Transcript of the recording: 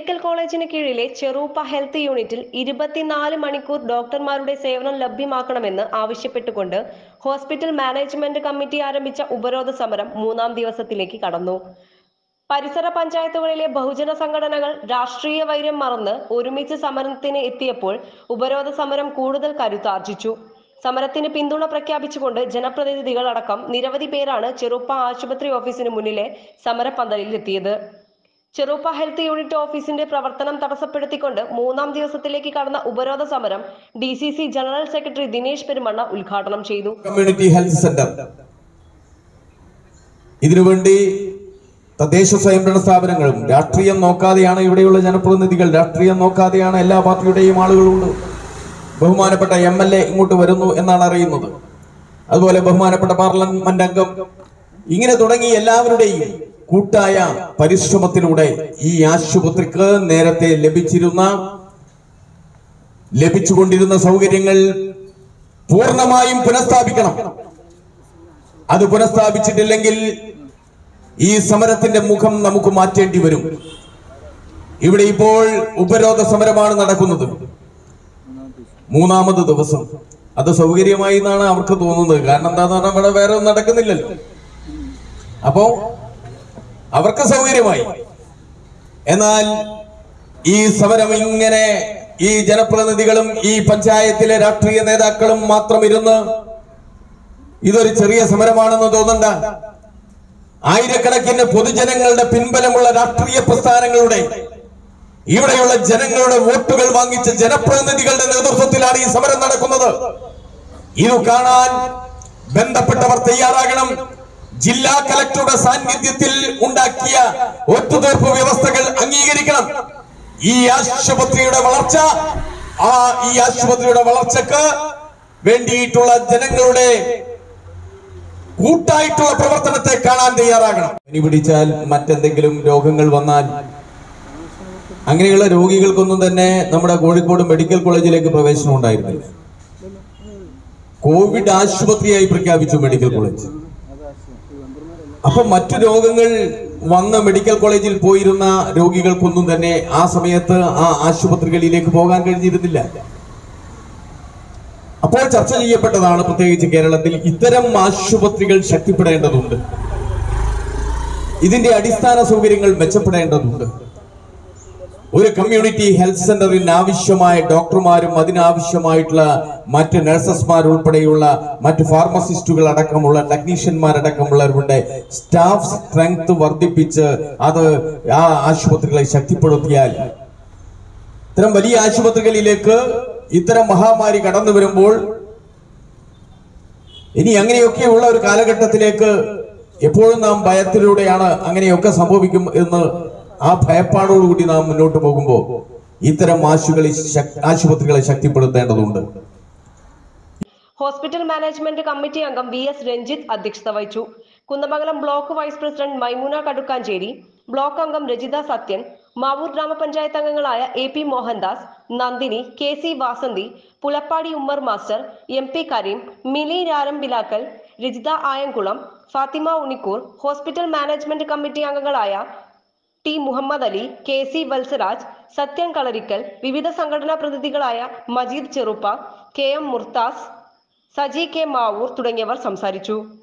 medical കോളേജിന് കീഴിലെ Cheruppa health യൂണിറ്റിൽ ഇരുപത്തിനാല് മണിക്കൂർ ഡോക്ടർമാരുടെ സേവനം ലഭ്യമാക്കണമെന്ന് ആവശ്യപ്പെട്ടുകൊണ്ട് ഹോസ്പിറ്റൽ മാനേജ്മെന്റ് കമ്മിറ്റി ആരംഭിച്ച ഉപരോധ സമരം മൂന്നാം ദിവസത്തിലേക്ക് കടന്നു പരിസര പഞ്ചായത്തുകളിലെ ബഹുജന സംഘടനകൾ രാഷ്ട്രീയ വൈര്യം മറന്ന് ഒരുമിച്ച് സമരത്തിന് എത്തിയപ്പോൾ ഉപരോധ സമരം കൂടുതൽ കരുത്താർജിച്ചു സമരത്തിന് പിന്തുണ പ്രഖ്യാപിച്ചുകൊണ്ട് ജനപ്രതിനിധികൾ അടക്കം നിരവധി പേരാണ് ചെറുപ്പ ആശുപത്രി ഓഫീസിന് മുന്നിലെ സമരപ്പന്തലിൽ എത്തിയത് ചെറുപ്പ ഹെൽത്ത് യൂണിറ്റ് ഓഫീസിന്റെ പ്രവർത്തനം തടസ്സപ്പെടുത്തിക്കൊണ്ട് മൂന്നാം ദിവസത്തിലേക്ക് കടന്ന ഉപരോധ സമരം D C C general secretary Dinesh Perumanna ഉദ്ഘാടനം ചെയ്തു കമ്മ്യൂണിറ്റി ഹെൽത്ത് സെന്റർ ഇതിനുവേണ്ടി തദ്ദേശ സ്വയംഭരണ സ്ഥാപനങ്ങളും രാഷ്ട്രീയം നോക്കാതെയാണ് ഇവിടെയുള്ള ജനപ്രതിനിധികൾ രാഷ്ട്രീയം നോക്കാതെയാണ് എല്ലാ പാർട്ടിയുടെയും ആളുകളുണ്ട് ബഹുമാനപ്പെട്ട എം എൽ എ ഇങ്ങോട്ട് വരുന്നു എന്നാണ് അറിയുന്നത് അതുപോലെ ബഹുമാനപ്പെട്ട പാർലമെന്റ് അംഗം ഇങ്ങനെ തുടങ്ങി എല്ലാവരുടെയും കൂട്ടായ പരിശ്രമത്തിലൂടെ ഈ ആശുപത്രിക്ക് നേരത്തെ ലഭിച്ചിരുന്ന ലഭിച്ചുകൊണ്ടിരുന്ന സൗകര്യങ്ങൾ പൂർണ്ണമായും പുനഃസ്ഥാപിക്കണം അത് പുനഃസ്ഥാപിച്ചിട്ടില്ലെങ്കിൽ ഈ സമരത്തിന്റെ മുഖം നമുക്ക് മാറ്റേണ്ടി വരും ഇവിടെ ഇപ്പോൾ ഉപരോധ സമരമാണ് നടക്കുന്നത് മൂന്നാമത് ദിവസം അത് സൗകര്യമായി എന്നാണ് അവർക്ക് തോന്നുന്നത് കാരണം എന്താന്ന് പറഞ്ഞാൽ ഇവിടെ വേറെ ഒന്നും നടക്കുന്നില്ലല്ലോ അപ്പോ അവർക്ക് സൗകര്യമായി എന്നാൽ ഈ സമരം ഇങ്ങനെ ഈ ജനപ്രതിനിധികളും ഈ പഞ്ചായത്തിലെ രാഷ്ട്രീയ നേതാക്കളും മാത്രം ഇരുന്ന് ഇതൊരു ചെറിയ സമരമാണെന്ന് തോന്നണ്ട ആയിരക്കണക്കിന് പൊതുജനങ്ങളുടെ പിൻബലമുള്ള രാഷ്ട്രീയ പ്രസ്ഥാനങ്ങളുടെ ഇവിടെയുള്ള ജനങ്ങളുടെ വോട്ടുകൾ വാങ്ങിച്ച ജനപ്രതിനിധികളുടെ നേതൃത്വത്തിലാണ് ഈ സമരം നടക്കുന്നത് ഇത് കാണാൻ ബന്ധപ്പെട്ടവർ തയ്യാറാകണം ജില്ലാ കലക്ടറുടെ സാന്നിധ്യത്തിൽ ഉണ്ടാക്കിയ ഒത്തുതീർപ്പ് വ്യവസ്ഥകൾ അംഗീകരിക്കണം ഈ ആശുപത്രിയുടെ വളർച്ച ആ ഈ ആശുപത്രിയുടെ വളർച്ചക്ക് വേണ്ടിയിട്ടുള്ള ജനങ്ങളുടെ കൂട്ടായിട്ടുള്ള പ്രവർത്തനത്തെ കാണാൻ തയ്യാറാകണം പനി പിടിച്ചാൽ മറ്റെന്തെങ്കിലും രോഗങ്ങൾ വന്നാൽ അങ്ങനെയുള്ള രോഗികൾക്കൊന്നും തന്നെ നമ്മുടെ കോഴിക്കോട് മെഡിക്കൽ കോളേജിലേക്ക് പ്രവേശനം ഉണ്ടായിരുന്നില്ല കോവിഡ് ആശുപത്രിയായി പ്രഖ്യാപിച്ചു മെഡിക്കൽ കോളേജ് അപ്പൊ മറ്റു രോഗങ്ങൾ വന്ന് മെഡിക്കൽ കോളേജിൽ പോയിരുന്ന രോഗികൾക്കൊന്നും തന്നെ ആ സമയത്ത് ആ ആശുപത്രികളിലേക്ക് പോകാൻ കഴിഞ്ഞിരുന്നില്ല അപ്പോൾ ചർച്ച ചെയ്യപ്പെട്ടതാണ് പ്രത്യേകിച്ച് കേരളത്തിൽ ഇത്തരം ആശുപത്രികൾ ശക്തിപ്പെടേണ്ടതുണ്ട് ഇതിന്റെ അടിസ്ഥാന സൗകര്യങ്ങൾ മെച്ചപ്പെടേണ്ടതുണ്ട് ഒരു കമ്മ്യൂണിറ്റി ഹെൽത്ത് സെന്ററിന് ആവശ്യമായ ഡോക്ടർമാരും അതിനാവശ്യമായിട്ടുള്ള മറ്റ് നഴ്സസ്മാർ ഉൾപ്പെടെയുള്ള മറ്റ് ഫാർമസിസ്റ്റുകൾ അടക്കമുള്ള ടെക്നീഷ്യന്മാരടക്കമുള്ളവരുടെ സ്റ്റാഫ് സ്ട്രെങ്ത് വർദ്ധിപ്പിച്ച് അത് ആ ആശുപത്രികളെ ശക്തിപ്പെടുത്തിയാൽ ഇത്തരം വലിയ ആശുപത്രികളിലേക്ക് ഇത്തരം മഹാമാരി കടന്നു വരുമ്പോൾ ഇനി അങ്ങനെയൊക്കെയുള്ള ഒരു കാലഘട്ടത്തിലേക്ക് എപ്പോഴും നാം ഭയത്തിലൂടെയാണ് അങ്ങനെയൊക്കെ സംഭവിക്കും എന്ന് ആ ഭയപ്പാടോടുകൂടി നാം മുന്നോട്ട് പോകുമ്പോൾ ഇത്തരം ആശുകളെ ശക്- ആശുപത്രികളെ ശക്തിപ്പെടുത്തേണ്ടതുണ്ട് ഹോസ്പിറ്റൽ മാനേജ്മെന്റ് കമ്മിറ്റി അംഗം വി എസ് രഞ്ജിത്ത് അധ്യക്ഷത വഹിച്ചു Kunnamangalam block vice president Maimuna Kadukkancheri block അംഗം രജിത സത്യൻ മാവൂർ ഗ്രാമപഞ്ചായത്ത് അംഗങ്ങളായ A P Mohandas Nandini K C Vasanthi Pulappadi Ummer master M P Kareem Mili Rarambilakkal Rajitha Ayamkulam Fathima Unikkoor hospital management committee അംഗങ്ങളായ T Muhammad Ali K C Valsaraj Sathyan Kalarikkal വിവിധ സംഘടനാ പ്രതിനിധികളായ Majeed Cheruppa K M Murthas Saji K Mavoor തുടങ്ങിയവർ സംസാരിച്ചു